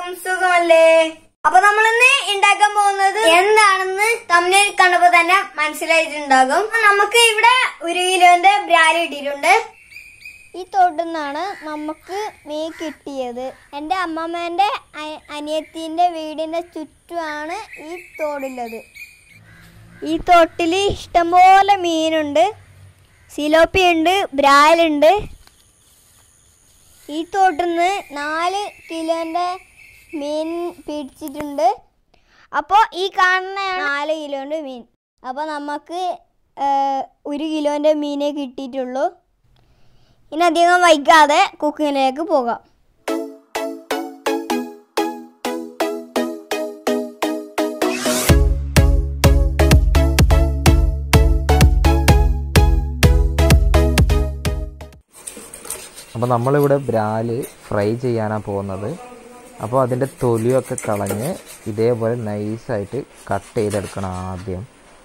എല്ലാവർക്കും സുഖമല്ലേ അപ്പൊ നമ്മൾ ഇന്ന് ഉണ്ടാക്കാൻ പോകുന്നത് എന്താണെന്ന് തമ്മിൽ കണ്ടപ്പോ തന്നെ മനസ്സിലായിട്ടുണ്ടാകും നമുക്ക് ഇവിടെ ഒരു കിലോന്റെ ബ്രാലി ഇട്ടിട്ടുണ്ട് ഈ തോട്ടിൽ നമുക്ക് മീൻ കിട്ടിയത് എൻ്റെ അമ്മമ്മേൻ്റെ അ- അനിയത്തിൻ്റെ വീടിൻ്റെ ചുറ്റുമാണ് ഈ തോടുള്ളത് ഈ തോട്ടിൽ ഇഷ്ടംപോലെ മീനുണ്ട് സിലോപ്പി ഉണ്ട് ബ്രാലുണ്ട് ഈ തോട്ടിൽ നിന്ന് നാല് കിലോൻ്റെ മീൻ പിടിച്ചിട്ടുണ്ട് അപ്പോൾ ഈ കാണുന്ന നാല് കിലോൻ്റെ മീൻ അപ്പോൾ നമുക്ക് ഏഹ്, ഒരു കിലോൻ്റെ മീനേ കിട്ടിയിട്ടുള്ളൂ ഇനി അധികം വൈകാതെ കുക്കിങ്ങിലേക്ക് പോകാം അപ്പോൾ നമ്മളിവിടെ ബ്രാല് ഫ്രൈ ചെയ്യാനാണ് പോകുന്നത് അപ്പോൾ അതിൻ്റെ തൊലിയൊക്കെ കളഞ്ഞ് ഇതേപോലെ നൈസായിട്ട് കട്ട് ചെയ്തെടുക്കണം ആദ്യം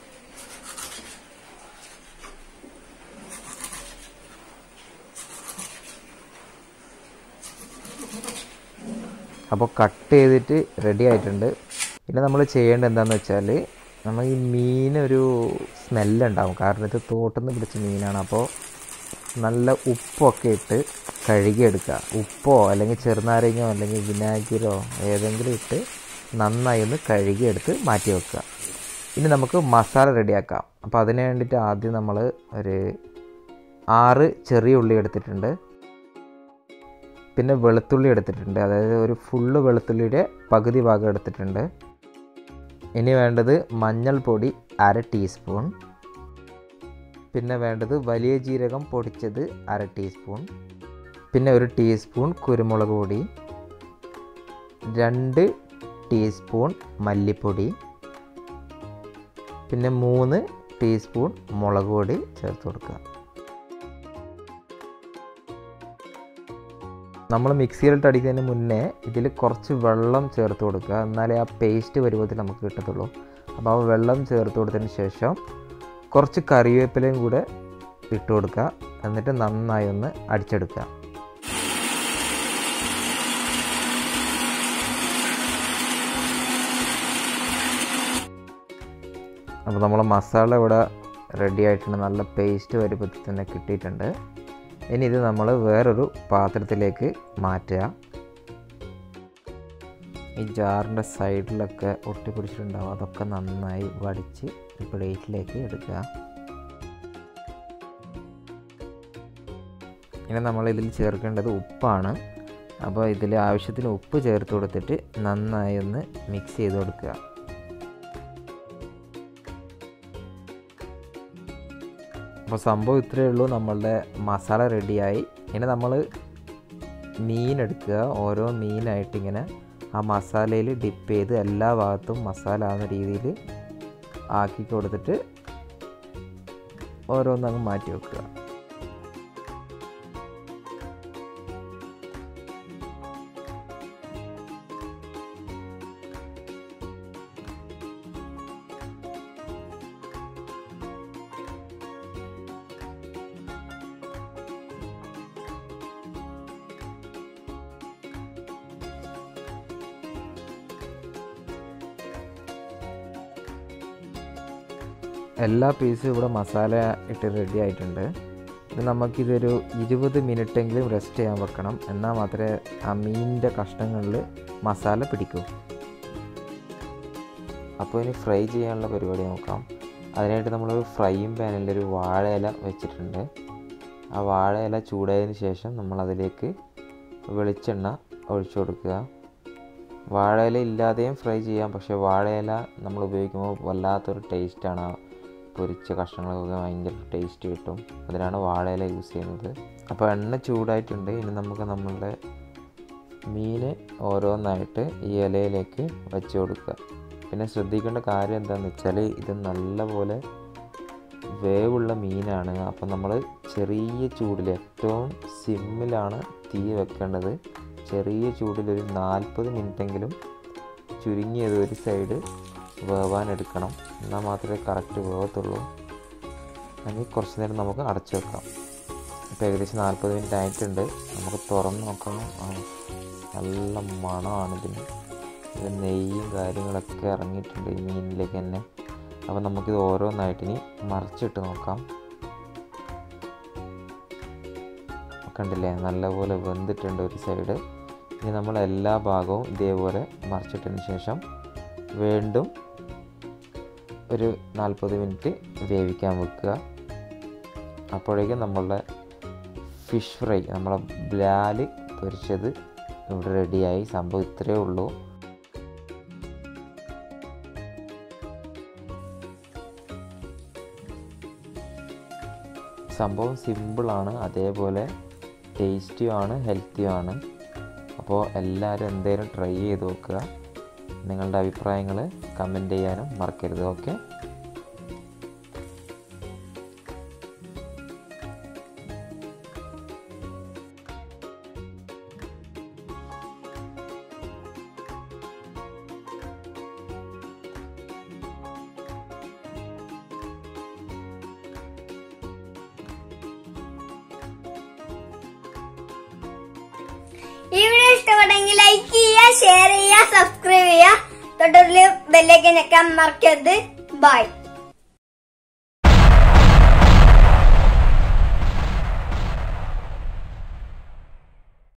അപ്പോൾ കട്ട് ചെയ്തിട്ട് റെഡി ആയിട്ടുണ്ട് പിന്നെ നമ്മൾ ചെയ്യേണ്ടത് എന്താണെന്ന് വെച്ചാൽ നമ്മൾ ഈ മീനൊരു സ്മെല്ലുണ്ടാവും കാരണം ഇത് തോട്ടിൽ നിന്ന് പിടിച്ച മീനാണ് അപ്പോൾ നല്ല ഉപ്പൊക്കെ ഇട്ട് കഴുകിയെടുക്കുക ഉപ്പോ അല്ലെങ്കിൽ ചെറുനാരങ്ങയോ അല്ലെങ്കിൽ വിനാഗിരോ ഏതെങ്കിലും ഇട്ട് നന്നായി ഒന്ന് കഴുകിയെടുത്ത് മാറ്റി വെക്കുക ഇനി നമുക്ക് മസാല റെഡിയാക്കാം അപ്പോൾ അതിന് വേണ്ടിയിട്ട് ആദ്യം നമ്മൾ ഒരു ആറ് ചെറിയ ഉള്ളി എടുത്തിട്ടുണ്ട് പിന്നെ വെളുത്തുള്ളി എടുത്തിട്ടുണ്ട് അതായത് ഒരു ഫുള്ള് വെളുത്തുള്ളിയുടെ പകുതി ഭാഗം എടുത്തിട്ടുണ്ട് ഇനി വേണ്ടത് മഞ്ഞൾപ്പൊടി അര ടീസ്പൂൺ പിന്നെ വേണ്ടത് വലിയ ജീരകം പൊടിച്ചത് അര ടീസ്പൂൺ പിന്നെ ഒരു ടീസ്പൂൺ കുരുമുളക് പൊടി രണ്ട് ടീസ്പൂൺ മല്ലിപ്പൊടി പിന്നെ മൂന്ന് ടീസ്പൂൺ മുളക് പൊടി ചേർത്ത് കൊടുക്കുക നമ്മൾ മിക്സിയിലിട്ട് അടിക്കുന്നതിന് മുന്നേ ഇതിൽ കുറച്ച് വെള്ളം ചേർത്ത് കൊടുക്കുക എന്നാലേ ആ പേസ്റ്റ് പരുവത്തിൽ നമുക്ക് കിട്ടത്തുള്ളൂ അപ്പോൾ ആ വെള്ളം ചേർത്ത് കൊടുത്തതിന് ശേഷം കുറച്ച് കറിവേപ്പിലയും കൂടെ ഇട്ട് കൊടുക്കുക എന്നിട്ട് നന്നായി ഒന്ന് അടിച്ചെടുക്കുക അപ്പോൾ നമ്മളെ മസാല ഇവിടെ റെഡി ആയിട്ടുണ്ട് നല്ല പേസ്റ്റ് വരുമ്പത്തിൽ തന്നെ കിട്ടിയിട്ടുണ്ട് ഇനി ഇത് നമ്മൾ വേറൊരു പാത്രത്തിലേക്ക് മാറ്റുക ഈ ജാറിൻ്റെ സൈഡിലൊക്കെ ഒട്ടിപ്പിടിച്ചിട്ടുണ്ടാവും അതൊക്കെ നന്നായി വടിച്ച് ഈ പ്ലേറ്റിലേക്ക് എടുക്കുക ഇനി നമ്മൾ ഇതിൽ ചേർക്കേണ്ടത് ഉപ്പാണ് അപ്പോൾ ഇതിൽ ആവശ്യത്തിന് ഉപ്പ് ചേർത്ത് കൊടുത്തിട്ട് നന്നായി ഒന്ന് മിക്സ് ചെയ്ത് കൊടുക്കുക അപ്പോൾ സംഭവം ഇത്രയേ ഉള്ളൂ നമ്മളുടെ മസാല റെഡിയായി ഇനി നമ്മൾ മീൻ എടുക്കുക ഓരോ മീനായിട്ട് ഇങ്ങനെ ആ മസാലയിൽ ഡിപ്പ് ചെയ്ത് എല്ലാ ഭാഗത്തും മസാല ആവുന്ന രീതിയിൽ ആക്കി കൊടുത്തിട്ട് ഓരോന്നങ്ങ് മാറ്റി വെക്കുക എല്ലാ പീസും ഇവിടെ മസാല ഇട്ട് റെഡി ആയിട്ടുണ്ട് ഇത് നമുക്കിതൊരു ഇരുപത് മിനിറ്റെങ്കിലും റെസ്റ്റ് ചെയ്യാൻ വെക്കണം എന്നാൽ മാത്രമേ ആ മീനിൻ്റെ കഷ്ണങ്ങളിൽ മസാല പിടിക്കൂ അപ്പോൾ ഇനി ഫ്രൈ ചെയ്യാനുള്ള പരിപാടി നോക്കാം അതിനായിട്ട് നമ്മളൊരു ഫ്രൈയിങ് പാനിൽ ഒരു വാഴയില വെച്ചിട്ടുണ്ട് ആ വാഴയില ചൂടായതിന് ശേഷം നമ്മളതിലേക്ക് വെളിച്ചെണ്ണ ഒഴിച്ചു കൊടുക്കുക വാഴയില ഇല്ലാതെയും ഫ്രൈ ചെയ്യാം പക്ഷേ വാഴയില നമ്മൾ ഉപയോഗിക്കുമ്പോൾ വല്ലാത്തൊരു ടേസ്റ്റാണ് ആ പൊരിച്ച കഷ്ണങ്ങൾക്കൊക്കെ ഭയങ്കര ടേസ്റ്റ് കിട്ടും അതിനാണ് വാഴയില യൂസ് ചെയ്യുന്നത് അപ്പോൾ എണ്ണ ചൂടായിട്ടുണ്ട് ഇനി നമുക്ക് നമ്മളുടെ മീൻ ഓരോന്നായിട്ട് ഈ ഇലയിലേക്ക് വെച്ച് കൊടുക്കുക പിന്നെ ശ്രദ്ധിക്കേണ്ട കാര്യം എന്താണെന്ന് വെച്ചാൽ ഇത് നല്ലപോലെ വേവുള്ള മീനാണ് അപ്പോൾ നമ്മൾ ചെറിയ ചൂടിൽ ഏറ്റവും സിമ്മിലാണ് തീ വെക്കേണ്ടത് ചെറിയ ചൂടിൽ ഒരു നാൽപ്പത് മിനിറ്റെങ്കിലും ചുരുങ്ങിയത് ഒരു സൈഡ് വേവാൻ എടുക്കണം എന്നാൽ മാത്രമേ കറക്റ്റ് വേവത്തുള്ളൂ അല്ലെങ്കിൽ കുറച്ച് നേരം നമുക്ക് അടച്ചു വെക്കാം ഇപ്പോൾ ഏകദേശം നാൽപ്പത് മിനിറ്റ് ആയിട്ടുണ്ട് നമുക്ക് തുറന്ന് നോക്കണം ആ, നല്ല മണമാണ് ഇതിന് ഇത് നെയ്യും കാര്യങ്ങളൊക്കെ ഇറങ്ങിയിട്ടുണ്ട് ഈ മീനിലേക്ക് തന്നെ അപ്പോൾ നമുക്കിത് ഓരോന്നായിട്ട് ഇനി മറിച്ചിട്ട് നോക്കാം കണ്ടില്ലേ നല്ലപോലെ വെന്തിട്ടുണ്ട് ഒരു സൈഡ് ഇനി നമ്മൾ എല്ലാ ഭാഗവും ഇതേപോലെ മറിച്ചിട്ടതിന് ശേഷം വീണ്ടും ഒരു നാൽപ്പത് മിനിറ്റ് വേവിക്കാൻ വെക്കുക അപ്പോഴേക്കും നമ്മളുടെ ഫിഷ് ഫ്രൈ നമ്മളെ ബ്ലാല് പൊരിച്ചത് ഇവിടെ റെഡിയായി സംഭവം ഇത്രയേ ഉള്ളൂ സംഭവം സിമ്പിളാണ് അതേപോലെ ടേസ്റ്റിയുമാണ് ഹെൽത്തിയുമാണ് അപ്പോൾ എല്ലാവരും എന്തായാലും ട്രൈ ചെയ്ത് നോക്കുക നിങ്ങളുടെ അഭിപ്രായങ്ങൾ കമൻറ്റ് ചെയ്യാനും മറക്കരുത് ഓക്കെ ഈ വീഡിയോ ഇഷ്ടപ്പെട്ടെങ്കിൽ ലൈക്ക് ചെയ്യുക ഷെയർ ചെയ്യുക സബ്സ്ക്രൈബ് ചെയ്യുക തൊട്ടതിൽ ബെല്ലേക്ക് ഞെക്കാൻ മറക്കരുത് ബൈ